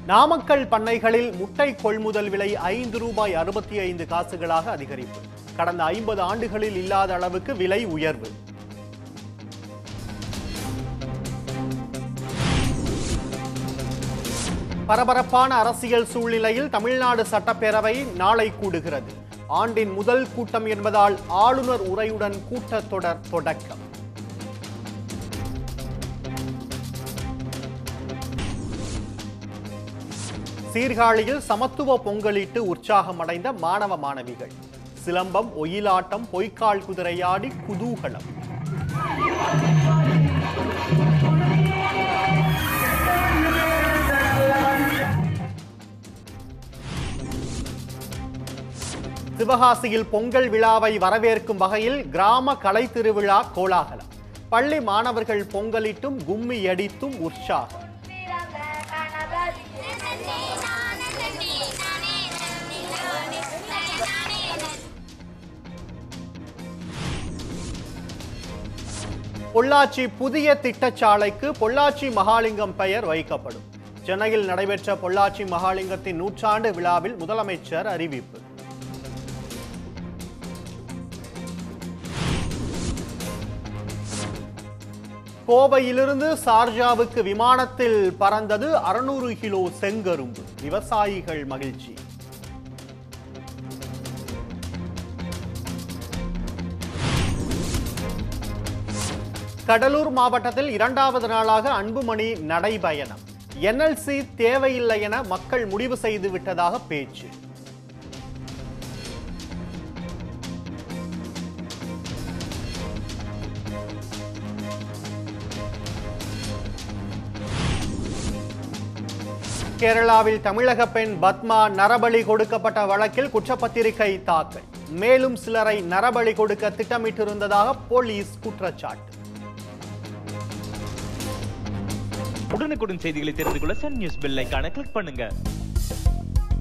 நாமக்கல் பண்ணைகளில் முட்டை கொள்முதல் விலை ஐந்து ரூபாய் அறுபத்தி ஐந்து காசுகளாக அதிகரிப்பு கடந்த ஐம்பது ஆண்டுகளில் இல்லாத அளவுக்கு விலை உயர்வு பரபரப்பான அரசியல் சூழ்நிலையில் தமிழ்நாடு சட்டப்பேரவை நாளை கூடுகிறது ஆண்டின் முதல் கூட்டம் என்பதால் ஆளுநர் உரையுடன் கூட்டத்தொடர் தொடக்கம் சீர்காழியில் சமத்துவ பொங்கலிட்டு உற்சாகமடைந்த மாணவ மாணவிகள் சிலம்பம் ஒயிலாட்டம் பொய்க்கால் குதிரையாடி குதூகலம் சிவகாசியில் பொங்கல் விழாவை வரவேற்கும் வகையில் கிராம கலை திருவிழா கோலாகலம் பள்ளி மாணவர்கள் பொங்கலிட்டும் கும்மி அடித்தும் உற்சாகம் பொள்ளாச்சி புதிய திட்டச்சாலைக்கு பொள்ளாச்சி மகாலிங்கம் பெயர் வைக்கப்படும் சென்னையில் நடைபெற்ற பொள்ளாச்சி மகாலிங்கத்தின் நூற்றாண்டு விழாவில் முதலமைச்சர் அறிவிப்பு கோவையிலிருந்து சார்ஜாவுக்கு விமானத்தில் பறந்தது அறுநூறு கிலோ செங்கரும்பு விவசாயிகள் மகிழ்ச்சி கடலூர் மாவட்டத்தில் இரண்டாவது நாளாக அன்புமணி நடைபயணம் என்எல்சி தேவையில்லை என மக்கள் முடிவு செய்து விட்டதாக பேச்சு கேரளாவில் தமிழக பெண் பத்மா நரபலி கொடுக்கப்பட்ட வழக்கில் குற்றப்பத்திரிகை தாக்கல் மேலும் சிலரை நரபலி கொடுக்க திட்டமிட்டிருந்ததாக போலீஸ் குற்றச்சாட்டு உடனுக்குடன் செய்திகளை தெரிந்து கொள்ள சன் நியூஸ் பெல் ஐகானை கிளிக் பண்ணுங்க